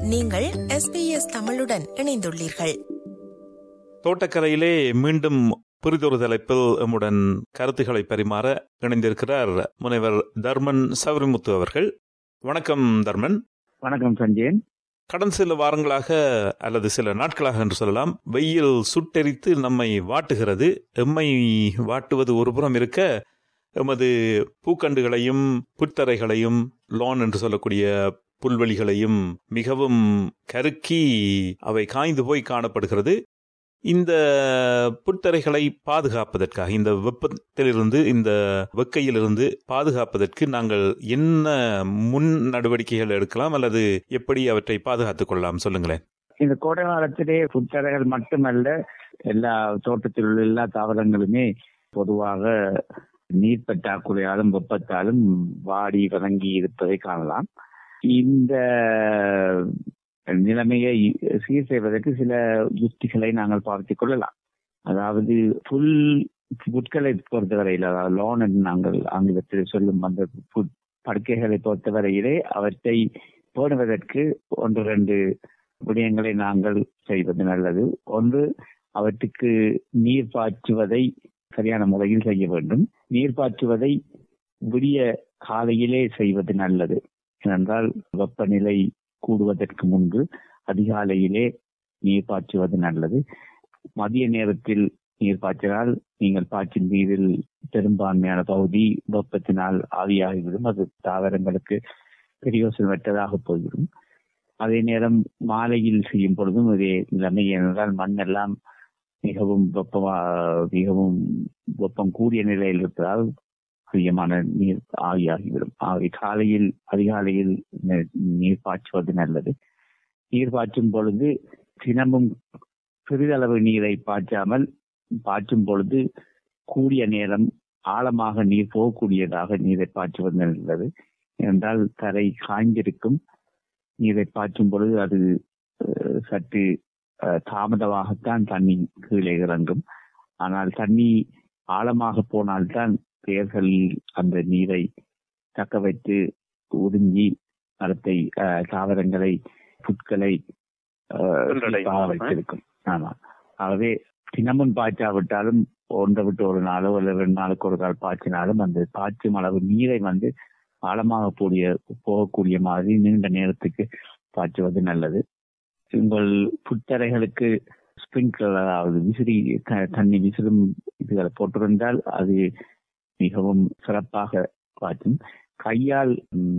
நீங்கள் எஸ்பிஎஸ் தமிழுடன் இணைந்துள்ளீர்கள் தோட்டக்கலையிலே மீண்டும் புரிதொரு தலைப்பில் எம்முடன் கருத்துக்களை பரிமாற இணைந்திருக்கிறார் முனைவர் தர்மன் சவரிமுத்து அவர்கள் வணக்கம் தர்மன் வணக்கம் சஞ்சயன் கடந்த சில வாரங்களாக அல்லது சில நாட்களாக என்று சொல்லலாம் வெயில் சுட்டெரித்து நம்மை வாட்டுகிறது எம்மை வாட்டுவது ஒரு புறம் இருக்க எமது பூக்கண்டுகளையும் புத்தரைகளையும் லோன் என்று சொல்லக்கூடிய புல்வெளிகளையும் மிகவும் கருக்கி அவை காய்ந்து போய் காணப்படுகிறது இந்த புத்தரைகளை பாதுகாப்பதற்காக இந்த வெப்பத்திலிருந்து இந்த வெக்கையிலிருந்து பாதுகாப்பதற்கு நாங்கள் என்ன முன் நடவடிக்கைகள் எடுக்கலாம் அல்லது எப்படி அவற்றை பாதுகாத்துக் கொள்ளலாம் சொல்லுங்களேன் இந்த கோடை காலத்திலே புத்தரைகள் மட்டுமல்ல எல்லா தோட்டத்தில் உள்ள எல்லா தாவரங்களுமே பொதுவாக நீர் பற்றாக்குறையாலும் வெப்பத்தாலும் வாடி வதங்கி இருப்பதை காணலாம் இந்த நிலைமையை சீர் செய்வதற்கு சில யுக்திகளை நாங்கள் பார்த்துக் கொள்ளலாம் அதாவது புல் புட்களை பொறுத்தவரையில் அதாவது லோன் என்று நாங்கள் ஆங்கிலத்தில் சொல்லும் அந்த புட் படுக்கைகளை பொறுத்தவரையிலே அவற்றை போடுவதற்கு ஒன்று ரெண்டு விடயங்களை நாங்கள் செய்வது நல்லது ஒன்று அவற்றுக்கு நீர் பாய்ச்சுவதை சரியான முறையில் செய்ய வேண்டும் நீர் பாய்ச்சுவதை விடிய காலையிலே செய்வது நல்லது ஏனென்றால் வெப்பநிலை கூடுவதற்கு முன்பு அதிகாலையிலே நீர் பாய்ச்சுவது நல்லது மதிய நேரத்தில் நீர் பாய்ச்சினால் நீங்கள் பாய்ச்சும் நீரில் பெரும்பான்மையான பகுதி வெப்பத்தினால் ஆவியாகிவிடும் அது தாவரங்களுக்கு பிரயோசனமற்றதாக போய்விடும் அதே நேரம் மாலையில் செய்யும் பொழுதும் இதே நிலைமை ஏனென்றால் மண்ணெல்லாம் மிகவும் வெப்பமா மிகவும் வெப்பம் கூடிய நிலையில் இருப்பதால் அதிகமான நீர் ஆவியாகிவிடும் ஆகவே காலையில் அதிகாலையில் நீர் பாய்ச்சுவது நல்லது நீர் பாய்ச்சும் பொழுது தினமும் சிறிதளவு நீரை பாய்ச்சாமல் பாய்ச்சும் பொழுது கூடிய நேரம் ஆழமாக நீர் போகக்கூடியதாக நீரை பாய்ச்சுவது நல்லது என்றால் தரை காய்ந்திருக்கும் நீரை பாய்ச்சும் பொழுது அது சற்று தாமதமாகத்தான் தண்ணி கீழே இறங்கும் ஆனால் தண்ணி ஆழமாக போனால்தான் பெயர்கள் அந்த நீரை தக்க வைத்து உறிஞ்சி மரத்தை தாவரங்களை புட்களை வைத்திருக்கும் ஆமா ஆகவே தினமும் பாய்ச்சாவிட்டாலும் ஒன்றை விட்டு ஒரு நாளோ இல்லை ரெண்டு நாளுக்கு ஒரு நாள் பாய்ச்சினாலும் அந்த பாய்ச்சும் அளவு நீரை வந்து ஆழமாக கூடிய போகக்கூடிய மாதிரி நீண்ட நேரத்துக்கு பாய்ச்சுவது நல்லது உங்கள் புத்தரைகளுக்கு ஸ்பிரிங்க்லர் அதாவது விசிறி தண்ணி விசிறும் இதுகளை போட்டிருந்தால் அது மிகவும் சிறப்பாக பாய்ச்சும் கையால்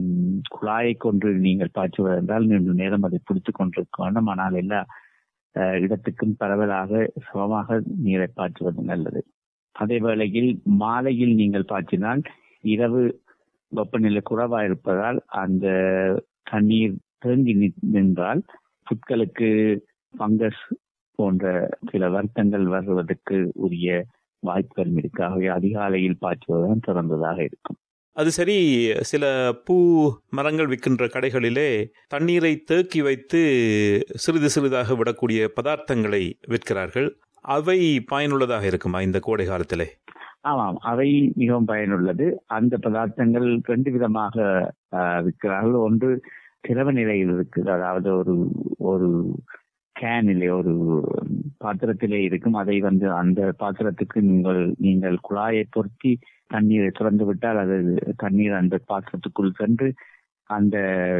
குழாயை கொண்டு நீங்கள் பாய்ச்சுவதென்றால் நீண்ட நேரம் அதை பிடித்துக் கொண்டிருக்க வேண்டும் ஆனால் எல்லா இடத்துக்கும் பரவலாக சமமாக நீரை பாய்ச்சுவது நல்லது அதே வேளையில் மாலையில் நீங்கள் பாய்ச்சினால் இரவு வெப்பநிலை குறைவா இருப்பதால் அந்த தண்ணீர் தேங்கி நின்றால் புட்களுக்கு பங்கஸ் போன்ற சில வருத்தங்கள் வருவதற்கு உரிய வாய்ப்புகள் இருக்கு ஆகவே அதிகாலையில் பாய்ச்சுவதுதான் சிறந்ததாக இருக்கும் அது சரி சில பூ மரங்கள் விற்கின்ற கடைகளிலே தண்ணீரை தேக்கி வைத்து சிறிது சிறிதாக விடக்கூடிய பதார்த்தங்களை விற்கிறார்கள் அவை பயனுள்ளதாக இருக்குமா இந்த கோடை காலத்திலே ஆமாம் அவை மிகவும் பயனுள்ளது அந்த பதார்த்தங்கள் ரெண்டு விதமாக விற்கிறார்கள் ஒன்று திரவ நிலையில் இருக்குது அதாவது ஒரு ஒரு கேனிலே ஒரு பாத்திரத்திலே இருக்கும் அதை வந்து அந்த பாத்திரத்துக்கு நீங்கள் நீங்கள் குழாயை பொருத்தி தண்ணீரை திறந்து விட்டால் அது தண்ணீர் அந்த பாத்திரத்துக்குள் சென்று அந்த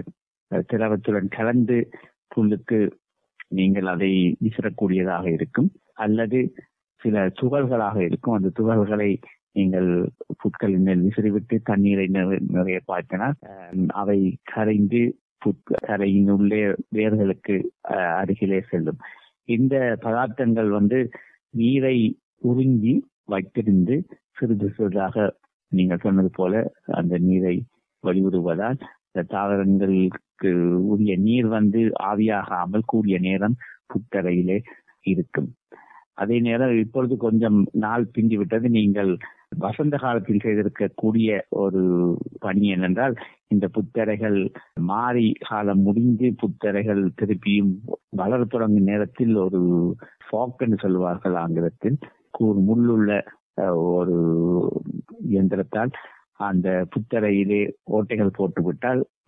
திரவத்துடன் கலந்து புல்லுக்கு நீங்கள் அதை விசிறக்கூடியதாக இருக்கும் அல்லது சில துகள்களாக இருக்கும் அந்த துகள்களை நீங்கள் புட்களின் மேல் விசிறிவிட்டு தண்ணீரை நிறைய பாய்ச்சினால் அவை கரைந்து கரையின் உள்ளே வேர்களுக்கு அருகிலே செல்லும் இந்த பதார்த்தங்கள் வந்து நீரை உறிஞ்சி வைத்திருந்து சிறிது சிறிதாக நீங்கள் சொன்னது போல அந்த நீரை வலியுறுவதால் இந்த தாவரங்களுக்கு உரிய நீர் வந்து ஆவியாகாமல் கூடிய நேரம் புத்தரையிலே இருக்கும் அதே நேரம் இப்பொழுது கொஞ்சம் நாள் பிந்தி விட்டது நீங்கள் வசந்த காலத்தில் செய்திருக்கக்கூடிய ஒரு பணி என்னென்றால் இந்த புத்தரைகள் மாறி காலம் முடிந்து புத்தரைகள் திருப்பியும் வளர தொடங்கும் நேரத்தில் ஒரு ஃபாக் என்று சொல்வார்கள் ஆங்கிலத்தில் கூர் முள்ளுள்ள ஒரு இயந்திரத்தால் அந்த புத்தரையிலே ஓட்டைகள் போட்டு விட்டால்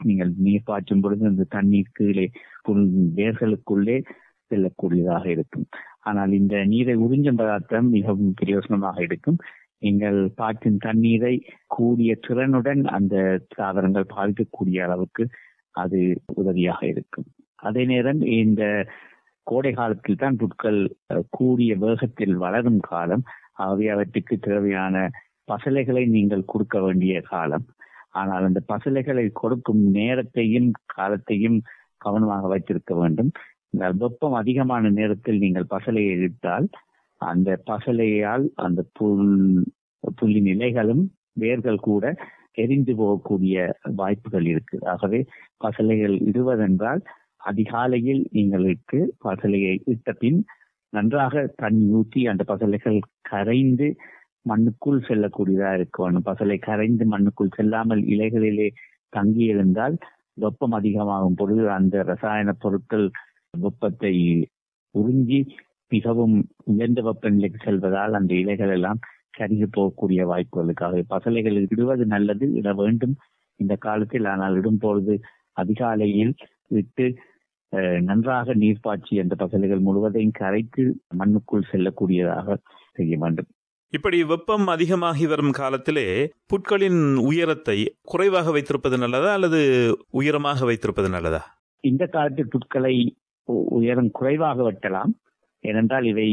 நீங்கள் நீர் பாய்ச்சும் பொழுது அந்த தண்ணீர் கீழே புல் வேர்களுக்குள்ளே செல்லக்கூடியதாக இருக்கும் ஆனால் இந்த நீரை உறிஞ்சும் பதார்த்தம் மிகவும் பிரயோசனமாக இருக்கும் நீங்கள் பாய்ச்சும் தண்ணீரை கூடிய திறனுடன் அந்த சாதனங்கள் பாதிக்கக்கூடிய அளவுக்கு அது உதவியாக இருக்கும் அதே நேரம் இந்த கோடை காலத்தில் தான் புட்கள் அஹ், கூடிய வேகத்தில் வளரும் காலம் ஆகவே அவற்றுக்கு தேவையான பசலைகளை நீங்கள் கொடுக்க வேண்டிய காலம் ஆனால் அந்த பசலைகளை கொடுக்கும் நேரத்தையும் காலத்தையும் கவனமாக வைத்திருக்க வேண்டும் இந்த வெப்பம் அதிகமான நேரத்தில் நீங்கள் பசலையை இட்டால் அந்த பசலையால் அந்த புல் புல்லின் இலைகளும் வேர்கள் கூட எரிந்து போகக்கூடிய வாய்ப்புகள் இருக்கு ஆகவே பசலைகள் இடுவதென்றால் அதிகாலையில் நீங்களுக்கு பசலையை இட்ட பின் நன்றாக தண்ணி ஊற்றி அந்த பசலைகள் கரைந்து மண்ணுக்குள் செல்லக்கூடியதா இருக்க வேண்டும் பசலை கரைந்து மண்ணுக்குள் செல்லாமல் இலைகளிலே தங்கி இருந்தால் வெப்பம் அதிகமாகும் பொழுது அந்த ரசாயன பொருட்கள் வெப்பத்தை உறிஞ்சி மிகவும் உயர்ந்த வெப்பநிலைக்கு செல்வதால் அந்த இலைகள் எல்லாம் கருகி போகக்கூடிய வாய்ப்புகளுக்காக பசலைகள் இடுவது நல்லது இட வேண்டும் இந்த காலத்தில் ஆனால் இடும் பொழுது அதிகாலையில் விட்டு அஹ், நன்றாக நீர் பாய்ச்சி அந்த பசலைகள் முழுவதையும் கரைத்து மண்ணுக்குள் செல்லக்கூடியதாக செய்ய வேண்டும் இப்படி வெப்பம் அதிகமாகி வரும் காலத்திலே புட்களின் உயரத்தை குறைவாக வைத்திருப்பது நல்லதா அல்லது உயரமாக வைத்திருப்பது நல்லதா இந்த காலத்தில் புட்களை உ- உயரம் குறைவாக வெட்டலாம் ஏனென்றால் இவை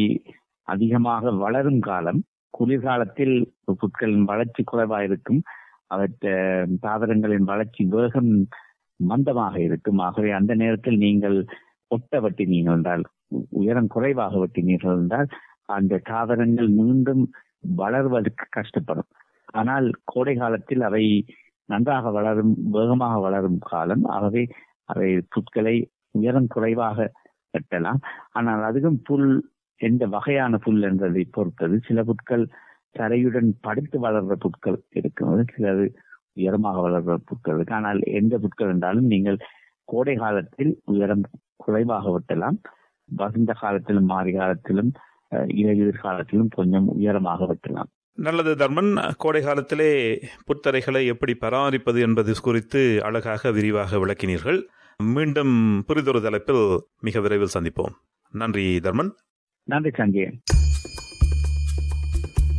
அதிகமாக வளரும் காலம் குளிர்காலத்தில் புட்களின் வளர்ச்சி குறைவாக இருக்கும் அவற்ற தாவரங்களின் வளர்ச்சி வேகம் மந்தமாக இருக்கும் ஆகவே அந்த நேரத்தில் நீங்கள் ஒட்ட வெட்டினீர்கள் என்றால் உ- உயரம் குறைவாக வெட்டினீர்கள் என்றால் அந்த தாவரங்கள் மீண்டும் வளர்வதற்கு கஷ்டப்படும் ஆனால் கோடை காலத்தில் அவை நன்றாக வளரும் வேகமாக வளரும் காலம் ஆகவே அவை புட்களை உயரம் குறைவாக வெட்டலாம் ஆனால் அதுவும் புல் எந்த வகையான புல் என்றதை பொறுத்தது சில புட்கள் தரையுடன் படுத்து வளர்ற புட்கள் இருக்கிறது சிலது உயரமாக வளர்ற புட்கள் இருக்கு ஆனால் எந்த புட்கள் என்றாலும் நீங்கள் கோடை காலத்தில் உயரம் குறைவாக வெட்டலாம் வசந்த காலத்திலும் மாறி காலத்திலும் அஹ், இலையுதிர் காலத்திலும் கொஞ்சம் உயரமாக வெட்டலாம் நல்லது தர்மன் கோடை காலத்திலே புத்தரைகளை எப்படி பராமரிப்பது என்பது குறித்து அழகாக விரிவாக விளக்கினீர்கள் மீண்டும் புரிதொரு தலைப்பில் மிக விரைவில் சந்திப்போம் நன்றி தர்மன் நன்றி சஞ்சய்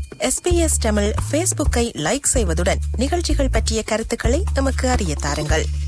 எஸ்பிஎஸ் தமிழ் ஃபேஸ்புக்கை லைக் செய்வதுடன் நிகழ்ச்சிகள் பற்றிய கருத்துக்களை எமக்கு அறிய தாருங்கள்